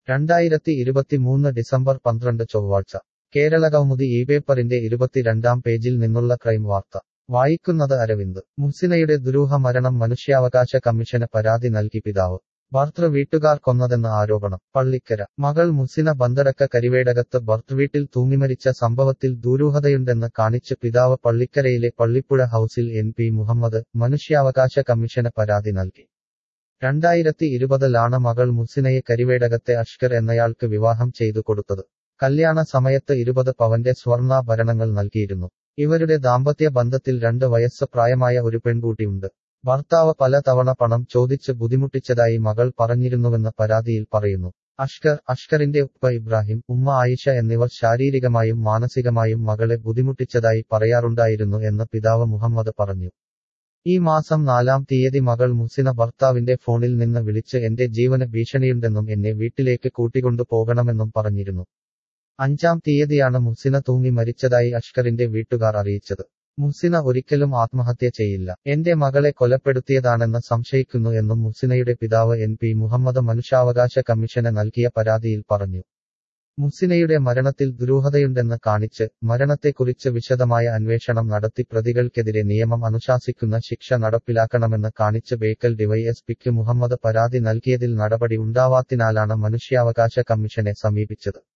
രണ്ടായിരത്തി ഇരുപത്തിമൂന്ന് ഡിസംബർ പന്ത്രണ്ട് ചൊവ്വാഴ്ച കേരളകൗമുദി ഈ പേപ്പറിന്റെ ഇരുപത്തിരണ്ടാം പേജിൽ നിന്നുള്ള ക്രൈം വാർത്ത വായിക്കുന്നത് അരവിന്ദ് മുഹ്സിനയുടെ ദുരൂഹ മരണം മനുഷ്യാവകാശ കമ്മീഷന് പരാതി നൽകി പിതാവ് ഭർത്തൃ വീട്ടുകാർ കൊന്നതെന്ന ആരോപണം പള്ളിക്കര മകൾ മുഹ്സിന ബന്തടക്ക കരിവേടകത്ത് ഭർത്തൃവീട്ടിൽ തൂങ്ങിമരിച്ച സംഭവത്തിൽ ദുരൂഹതയുണ്ടെന്ന് കാണിച്ച് പിതാവ് പള്ളിക്കരയിലെ പള്ളിപ്പുഴ ഹൌസിൽ എൻ പി മുഹമ്മദ് മനുഷ്യാവകാശ കമ്മീഷന് പരാതി നൽകി രണ്ടായിരത്തി ഇരുപതിലാണ് മകൾ മുഹ്സിനയെ കരിവേടകത്തെ അഷ്കർ എന്നയാൾക്ക് വിവാഹം ചെയ്തു കൊടുത്തത് കല്യാണ സമയത്ത് ഇരുപത് പവന്റെ സ്വർണ്ണാഭരണങ്ങൾ നൽകിയിരുന്നു ഇവരുടെ ദാമ്പത്യ ബന്ധത്തിൽ രണ്ട് വയസ്സ് പ്രായമായ ഒരു പെൺകുട്ടിയുണ്ട് ഭർത്താവ് പല തവണ പണം ചോദിച്ച് ബുദ്ധിമുട്ടിച്ചതായി മകൾ പറഞ്ഞിരുന്നുവെന്ന് പരാതിയിൽ പറയുന്നു അഷ്കർ അഷ്കറിന്റെ ഉപ്പ ഇബ്രാഹിം ഉമ്മ ആയിഷ എന്നിവർ ശാരീരികമായും മാനസികമായും മകളെ ബുദ്ധിമുട്ടിച്ചതായി പറയാറുണ്ടായിരുന്നു എന്ന് പിതാവ് മുഹമ്മദ് പറഞ്ഞു ഈ മാസം നാലാം തീയതി മകൾ മുസിന ഭർത്താവിന്റെ ഫോണിൽ നിന്ന് വിളിച്ച് എന്റെ ജീവന് ഭീഷണിയുണ്ടെന്നും എന്നെ വീട്ടിലേക്ക് കൂട്ടിക്കൊണ്ടു പോകണമെന്നും പറഞ്ഞിരുന്നു അഞ്ചാം തീയതിയാണ് മുസിന തൂങ്ങി മരിച്ചതായി അഷ്കറിന്റെ വീട്ടുകാർ അറിയിച്ചത് മുസിന ഒരിക്കലും ആത്മഹത്യ ചെയ്യില്ല എന്റെ മകളെ കൊലപ്പെടുത്തിയതാണെന്ന് സംശയിക്കുന്നു എന്നും മുസിനയുടെ പിതാവ് എൻ പി മുഹമ്മദ് മനുഷ്യാവകാശ കമ്മീഷന് നൽകിയ പരാതിയിൽ പറഞ്ഞു മുസിനയുടെ മരണത്തിൽ ദുരൂഹതയുണ്ടെന്ന് കാണിച്ച് മരണത്തെക്കുറിച്ച് വിശദമായ അന്വേഷണം നടത്തി പ്രതികൾക്കെതിരെ നിയമം അനുശാസിക്കുന്ന ശിക്ഷ നടപ്പിലാക്കണമെന്ന് കാണിച്ച് ബേക്കൽ ഡിവൈഎസ്പിക്ക് മുഹമ്മദ് പരാതി നൽകിയതിൽ നടപടി ഉണ്ടാവാത്തിനാലാണ് മനുഷ്യാവകാശ കമ്മീഷനെ സമീപിച്ചത്